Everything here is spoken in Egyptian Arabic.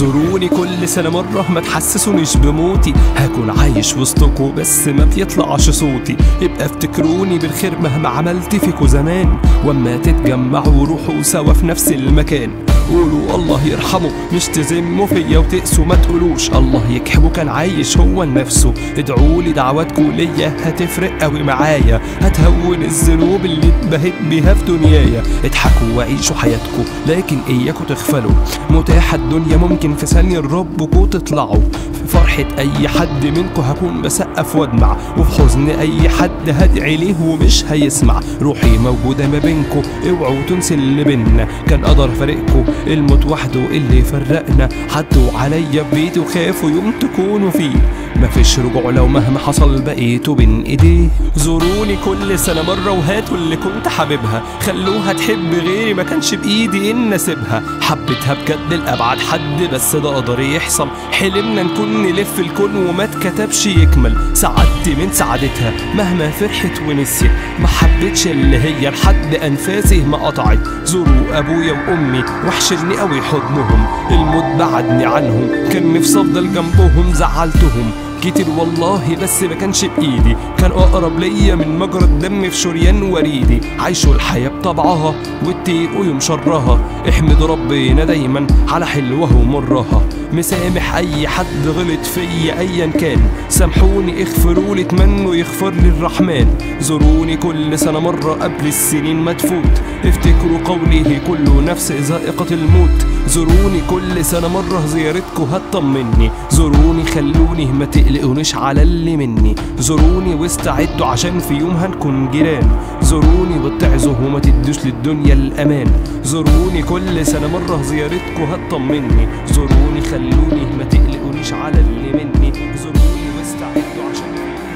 زوروني كل سنة مرة ما تحسسونيش بموتي هكون عايش وسطكوا بس ما بيطلعش صوتي يبقى افتكروني بالخير مهما عملت فيكوا زمان واما تتجمعوا روحوا سوا في نفس المكان قولوا الله يرحمه مش تذموا فيا وتقسوا ما تقولوش الله يكحبه كان عايش هو لنفسه ادعوا لي دعواتكوا ليا هتفرق قوي معايا هتهون الذنوب اللي اتبهت بيها في دنيايا اضحكوا وعيشوا حياتكوا لكن اياكوا تغفلوا متاحة الدنيا ممكن في ثانية ربكوا تطلعوا في فرحة اي حد منكوا هكون بسقف وادمع وفي حزن اي حد هدعي ليه ومش هيسمع روحي موجودة ما بينكوا اوعوا تنسوا اللي بينا كان قدر فارقكوا الموت وحده اللي فرقنا حطوا عليا بيتي وخافوا يوم تكونوا فيه مفيش رجوع لو مهما حصل بقيتوا بين ايديه زوروني كل سنة مرة وهاتوا اللي كنت حاببها خلوها تحب غيري ما كانش بايدي ان اسيبها حبيتها بجد لأبعد حد بس ده قدر يحصل حلمنا نكون نلف الكون وما اتكتبش يكمل سعدت من سعادتها مهما فرحت ونسيت ما حبيتش اللي هي لحد انفاسي ما قطعت زوروا ابويا وامي وحشني قوي حضنهم الموت بعدني عنهم كان نفسي افضل جنبهم زعلتهم كتير والله بس ما كانش بايدي كان اقرب ليا من مجرى الدم في شريان وريدي عايشوا الحياه بطبعها واتقوا يوم شرها احمد ربنا دايما على حلوها ومرها مسامح اي حد غلط فيا ايا كان سامحوني اغفروا لي اتمنوا يغفر لي الرحمن زوروني كل سنه مره قبل السنين ما تفوت افتكروا قوله كل نفس ذائقه الموت زوروني كل سنه مره زيارتكم هتطمني زوروني خلوني ما تقلقونيش على اللي مني زوروني واستعدوا عشان في يوم هنكون جيران زوروني واتعظوا وما تدوش للدنيا الامان زوروني كل سنه مره زيارتكم هتطمني زوروني خلوني ما تقلقونيش على اللي مني زوروني واستعدوا عشان في يوم